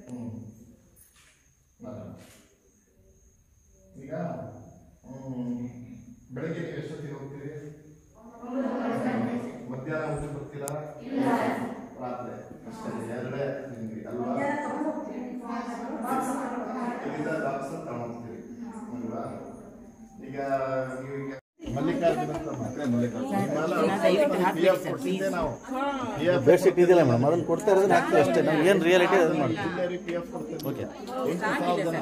ಹ್ಮ್. ಬರೋಣ. ಈಗ ಹ್ಮ್, ಬೆಳಗ್ಗೆ ನೀವು ಎಷ್ಟೊತ್ತಿಗೆ ಹೋಗ್ತೀರಿ ಮಧ್ಯಾಹ್ನ ಊಟ ಬರ್ತೀರಾ ರಾತ್ರಿ ಅಷ್ಟೇ ಎರಡೇ ನಿಮ್ಗೆ ಅಲ್ವಾ ಇಲ್ಲಿಂದ ಬಾಕ್ಸ್ ತಗೊಂಡ್ತೀರಿ ಅಲ್ವಾ ಈಗ ನೀವು ಈಗ ಮಲ್ಲಿಕಾರ್ಜುನ ಅಂತ ಮಕ್ಕಳೇ ಮಲ್ಲಿಕಾರ್ಜುನ ಪಿ ಎಫ್ ಕೊಡ್ತಿದ್ದೆ ನಾವು ಪಿ ಎಫ್ ಬೆಡ್ಶೀಟ್ ಇದೆಯಲ್ಲ ಮೇಡಮ್ ಅದನ್ನ ಕೊಡ್ತಾ ಇರೋದನ್ನ ಹಾಕ್ತೀವಿ ಅಷ್ಟೇ ನಮ್ಗೆ ಏನು ರಿಯಾಲಿಟಿ ಅದನ್ನ ಮಾಡ್ತೀವಿ ಜಿಲ್ಲೆ ಪಿ ಎಫ್ ಕೊಡ್ತಿದ್ದೆ ಓಕೆ ಎಂಟು ಸಾವಿರ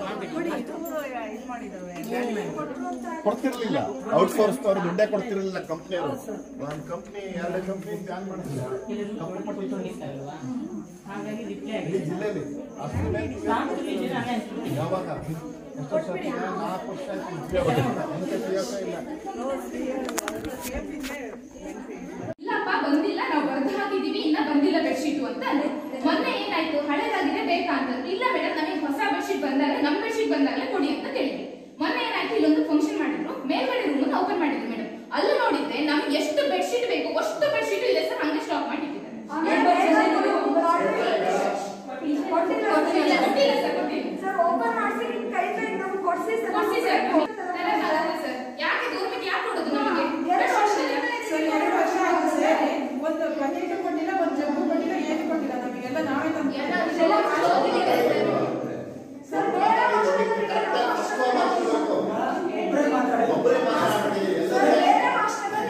ಜನ ಕೊಡ್ತಿರ್ಲಿಲ್ಲ ಔಟ್ಸೋರ್ಸ್ ಅವರು ದುಡ್ಡೇ ಕೊಡ್ತಿರ್ಲಿಲ್ಲ ಕಂಪ್ನಿಯವರು ಒಂದು ಕಂಪ್ನಿ ಎರಡು ಕಂಪ್ನಿ ಬ್ಯಾನ್ ಮಾಡಿಲ್ಲ ಕಪ್ಪು ಪಟ್ಟಿ ಇಡೀ ಜಿಲ್ಲೆಯಲ್ಲಿ ಅಷ್ಟು ಯಾವಾಗ ಎಷ್ಟು ವರ್ಷ ಆಯ್ತು? ನಾಲ್ಕು ವರ್ಷ ಆಯ್ತು ಎಂತ PF ಇಲ್ಲ ಇಲ್ಲಪ್ಪ ಬಂದಿಲ್ಲ ನಾವು ಬರ್ದು ಹಾಕಿದೀವಿ ಇನ್ನ ಬಂದಿಲ್ಲ ಬೆಡ್ಶೀಟ್ ಅಂತ ಅಂದ್ರೆ ಮೊನ್ನೆ ಏನಾಯ್ತು ಹಳೇದಾಗಿದೆ ಬೇಕಾ ಅಂತ ಇಲ್ಲ ಮೇಡಮ್ ನಮಗೆ ಹೊಸ ಬೆಡ್ಶೀಟ್ ಬಂದಾಗ ನಮ್ ಬೆಡ್ಶೀಟ್ ಬಂದಾಗಲೇ ಕೊಡಿ ಅಂತ ಕೇಳಿದ್ವಿ ಮೊನ್ನೆ ಏನಾಯ್ತು ಇಲ್ಲೊಂದು ಫಂಕ್ಷನ್ ಮಾಡಿದ್ರು ಮೇಲ್ಗಡೆ ರೂಮ್ ಓಪನ್ ಮಾಡಿದ್ರು ಮೇಡಮ್ ಅಲ್ಲಿ ನೋಡಿದ್ರೆ ನಮ್ಗೆ ಎಷ್ಟು ಬೆಡ್ಶೀಟ್ ಬೇಕು ಅಷ್ಟು ಬೆಡ್ಶೀಟ್ ಇದೆ ಸರ್ ಹಂಗೆ ಸ್ಟಾಕ್ ಮಾಡಿಟ್ಟಿದ್ದಾರೆ ಕೊಟ್ಟಿಲ್ಲ ಕೊಟ್ಟಿಲ್ಲ ಸರ್ ಕೊಟ್ಟಿಲ್ಲ ಕೊಡ್ಸಿ ಸರ್ ಸರ್ ಯಾಕೆ ಗೌರ್ಮೆಂಟ್ ಯಾಕೆ ಕೊಡೋದು ನಮಗೆ ಎರಡು ವರ್ಷ ಆಗುತ್ತೆ ಒಂದು ಬಕೆಟ್ ಕೊಟ್ಟಿಲ್ಲ ಒಂದು ಜಗ್ಗು ಕೊಟ್ಟಿಲ್ಲ ಏನು ಕೊಟ್ಟಿಲ್ಲ ನಮಗೆಲ್ಲ ನಾವೇ ತಂದು ಒಬ್ಬರೇ ಮಾತಾಡಿ ಎಲ್ಲರೂ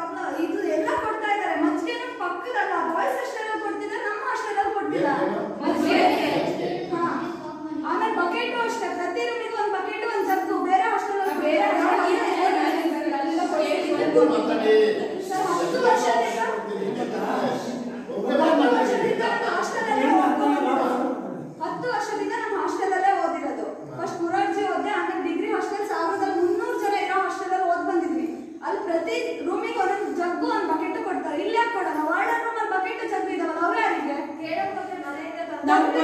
ಆಮೇಲೆ ಬಕೆಟ್ ಅಷ್ಟೇ ಪ್ರತಿ ರೂಮಿಗೆ ಒಂದು ಬಕೆಟ್ ಒಂದು ಜಗ್ಗು ಬೇರೆ ಹಾಸ್ಟೆಲ್ ಬೇರೆ ಒಬ್ರು ಮಾತಾಡಿ ಸರ್, ಹತ್ತು ವರ್ಷದಿಂದ ಒಬ್ರೇ ಹತ್ತು ಮಾತಾಡಿ ವರ್ಷದಿಂದ ನಾನು ಹಾಸ್ಟೆಲಲ್ಲೇ ಓದ್ಕೊಂಡಿರೋದು. ಹತ್ತು ವರ್ಷದಿಂದ ನಾನು ಹಾಸ್ಟೆಲಲ್ಲೇ ಓದಿರೋದು ಫಸ್ಟ್ ಮುರಾರ್ಜಿ ಓದಿದೆ ಆಮೇಲೆ ಡಿಗ್ರಿ ಹಾಸ್ಟೆಲ್ ಸಾವಿರದ ಮುನ್ನೂರು ಜನ ಇರೋ ಹಾಸ್ಟೆಲಲ್ಲಿ ಓದ್ ಬಂದಿದ್ವಿ ಅಲ್ಲಿ ಪ್ರತಿ ರೂಮಿಗೆ ಒಂದೊಂದು ಜಗ್ಗು ಒಂದು ಬಕೆಟ್ ಕೊಡ್ತಾರೆ ಇಲ್ಲಿ ಯಾಕೆ ಕೊಡೋಣ ವಾರ್ಡನ್ ರೂಮಲ್ಲಿ ಬಕೆಟ್ ಜಗ್ಗು ಇದಾವಲ್ಲ ಅವ್ರು ಯಾರಿಗೆ ನಮ್ದು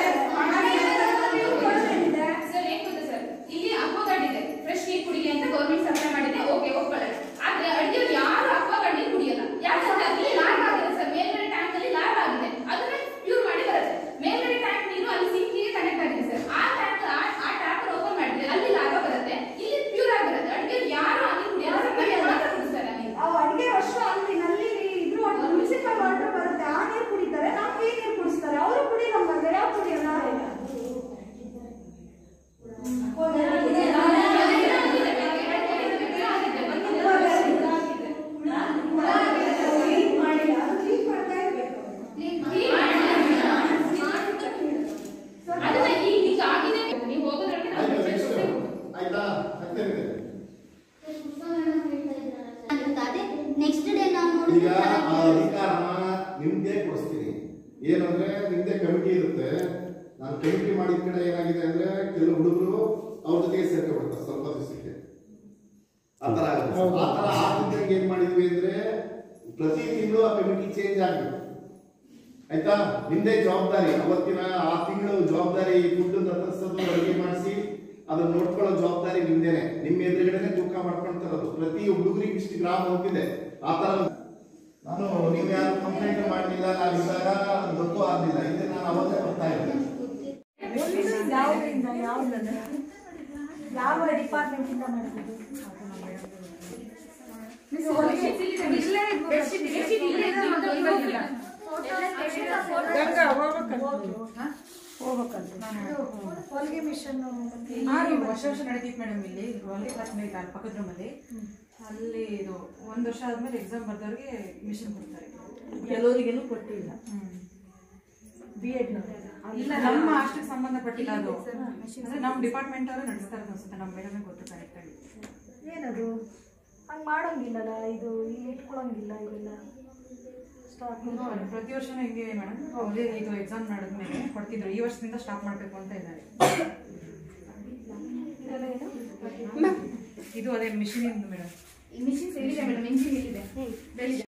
ಕೊಡೋದೇನಿದೆ ಸರ್ ಏನ್ ಗೊತ್ತಾ ಸರ್ ಇಲ್ಲಿ ಅಕ್ವಾಗಾರ್ಡ್ ಇದೆ ಫ್ರೆಶ್ ನೀರು ಕುಡಿಲಿ ಅಂತ ಗೌರ್ಮೆಂಟ್ ಸಪ್ಲೈ ಮಾಡಿದೆ ಓಕೆ ಒಪ್ಕೊಳ್ಳೋಣ ಆದ್ರೆ ಅಡಿಗೆಯವ್ರು ಯಾರು ಅಕ್ವಾಗಾರ್ಡ್ ನೀರು ಕುಡಿಯಲ್ಲ ಯಾಕಂದ್ರೆ ಅಲ್ಲಿ ಲಾಗ್ ಆಗಿದೆ ಸರ್ ಮೇಲ್ಗಡೆ ಟ್ಯಾಂಕ್ ಅಲ್ಲಿ ಲಾಗ್ ಆಗಿದೆ ಅದನ್ನ ಪ್ಯೂರ್ ಮಾಡಿ ಬರುತ್ತೆ ಮೇಲ್ಗಡೆ ಟ್ಯಾಂಕ್ ನೀರು ಅಲ್ಲಿ ಸಿಂಕಿಗೆ ಕನೆಕ್ಟ್ ಆಗಿದೆ ಸರ್ ಆ ಟ್ಯಾಂಕ್ ಆ ಟ್ಯಾಪ್ ಓಪನ್ ಮಾಡಿದ್ರೆ ಅಲ್ಲಿ ಲಾಗ ಬರುತ್ತೆ ಇಲ್ಲಿ ಪ್ಯೂರ್ ಆಗಿ ಬರುತ್ತೆ ಅಡಿಗೆ ಯಾರು ಆ ನೀರು ಕುಡಿಯಲ್ಲ ಸರ್ ನಮಗೆ ಮಾತ್ರ ಕುಡಿಸ್ತಾರೆ ಆ ನೀರು ಅವು ಅಡಿಗೆ ಅಷ್ಟು ಅಲ್ಲಿ ನಲ್ಲಿ ಇದ್ರ ಮುನ್ಸಿಪಲ್ ವಾಟರ್ ಬರುತ್ತೆ ಆ ನೀರು ಕುಡಿತಾರೆ ನಮ್ಗೆ ಈ ನೀರು ಕುಡಿಸ್ತಾರೆ ಅವರು ಕುಡಿ ನಮ್ಗೆ ಯಾವ ಕುಡಿಯಲ್ಲ ಕ್ಲೀನ್ ಮಾಡಿಲ್ಲ ಅದು ಕ್ಲೀನ್ ಮಾಡ್ತಾ ಇರ್ಬೇಕು ಅದನ್ನ ಈಗ ಈಗ ಆಗಿದೆ ನೀವು ಹೋಗೋದ್ರೊಳಗೆ ನಾವು ಆಯ್ತು ಬೆಡ್ಶೀಟ್ ನೆಕ್ಸ್ಟ್ ಕೊಡ್ತೇವೆ. ಆಯ್ತಾ ಹತ್ತನೇ ಅದೇ ನೆಕ್ಸ್ಟ್ ಡೇ ನಾವು ಈಗ ಆ ನೋಡಿದ್ರೆ ಅಧಿಕಾರನ ನಿಮ್ದೇ ಕೊಡಿಸ್ತೀನಿ ಏನಂದ್ರೆ ನಿಮ್ದೇ ಕಮಿಟಿ ಇರುತ್ತೆ ನಾನು ಕಮಿಟಿ ಮಾಡಿದ ಕಡೆ ಏನಾಗಿದೆ ಅಂದ್ರೆ ಕೆಲವು ಹುಡುಗರು ಅವ್ರ ಜೊತೆಗೆ ಸೇರ್ಕೊಬಿಡ್ತಾರೆ ಸ್ವಲ್ಪ ದಿವಸಕ್ಕೆ ಆತರ ಆಗುತ್ತೆ ಆತರ ಆಗಿದ್ದಾಗ ಏನ್ ಮಾಡಿದ್ವಿ ಅಂದ್ರೆ ಪ್ರತಿ ತಿಂಗಳು ಆ ಕಮಿಟಿ ಚೇಂಜ್ ಆಗ್ಬೇಕು ಆಯ್ತಾ ನಿಮ್ದೇ ಜವಾಬ್ದಾರಿ ಅವತ್ತಿನ ಆ ತಿಂಗಳು ಜವಾಬ್ದಾರಿ ಫುಡ್ ತರಿಸೋದು ಅಡುಗೆ ಮಾಡಿಸಿ ಅದನ್ನ ನೋಡ್ಕೊಳ್ಳೋ ಜವಾಬ್ದಾರಿ ನಿಮ್ದೇನೆ ನಿಮ್ಮ ಎದುರುಗಡೆನೆ ತೂಕ ಮಾಡ್ಕೊಂತಾರದು ಪ್ರತಿ ಹುಡುಗರಿಗೆ ಇಷ್ಟು ಗ್ರಾಮ್ ಹೋಗಿದೆ ಆ ತರ ನಾನು ನೀವು ಯಾರು ಕಂಪ್ಲೇಂಟ್ ಮಾಡಲಿಲ್ಲ ನಾನು ಇದ್ದಾಗ ಗೊತ್ತು ಆಗ್ಲಿಲ್ಲ ಇದೆ ನಾನು ಅವತ್ತೇ ಬರ್ತಾ ಇದ್ದೆ ಯಾವ್ದ್ರಿಂದ ಯಾವ್ದನ್ನ ಯಾವ ಡಿಪಾರ್ಟ್ಮೆಂಟ್ ಇಂದ ಮಾಡಿದ್ದು ಗಂಗಾ ಹೋಗ್ಬೇಕಂತ ಹೊಲಿಗೆ ಮಿಷನ್ ಆರು ವರ್ಷ ವರ್ಷ ನಡೀತಿತ್ತು ಮೇಡಮ್ ಇಲ್ಲಿ ಹೊಲಿಗೆ ಕ್ಲಾಸ್ ಮೇಲೆ ಪಕ್ಕದ ರೂಮಲ್ಲಿ ಅಲ್ಲಿ ಇದು ಒಂದು ವರ್ಷ ಆದ್ಮೇಲೆ ಎಕ್ಸಾಮ್ ಬರ್ದವ್ರಿಗೆ ಮಿಷನ್ ಕೊಡ್ತಾರೆ ಕೆಲವರಿಗೆಲ್ಲೂ ಕೊಟ್ಟಿಲ್ಲ ಬಿ ಎಡ್ ಇಲ್ಲ ನಮ್ಮ ಅಷ್ಟಕ್ಕೆ ಸಂಬಂಧಪಟ್ಟಿಲ್ಲ ಅದು ಅಂದ್ರೆ ನಮ್ಮ ಡಿಪಾರ್ಟ್ಮೆಂಟ್ ಅವರು ನಡೆಸ್ತಾರೆ ಅನ್ಸುತ್ತೆ ನಮ್ಮ ಮೇಡಮ್ ಗೊತ್ತು ಕರೆಕ್ಟ್ ಆಗಿ ಏನದು ಹಂಗ್ ಮಾಡಂಗಿಲ್ಲಲ್ಲ ಇದು ಇಲ್ಲಿ ಇಟ್ಕೊಳಂಗಿಲ್ಲ ಇವೆಲ್ಲ ಸ್ಟಾಕ್ ನೋಡಿ, ಪ್ರತಿ ವರ್ಷನೂ ಹಿಂಗೆ ಮೇಡಮ್ ಅವ್ರಿಗೆ ಇದು ಎಕ್ಸಾಮ್ ನಡೆದ್ಮೇಲೆ ಕೊಡ್ತಿದ್ರು ಈ ವರ್ಷದಿಂದ ಸ್ಟಾಪ್ ಮಾಡಬೇಕು ಅಂತ ಇದ್ದಾರೆ ಇದೆಲ್ಲ ಏನು ಇದು ಅದೇ ಮಿಷಿನ್ ಮೇಡಮ್ ಮಿಷಿನ್ಸ್ ಎಲ್ಲಿದೆ ಮೇಡಮ್ ಇಂಜಿನ್ ಎಲ್ಲಿದೆ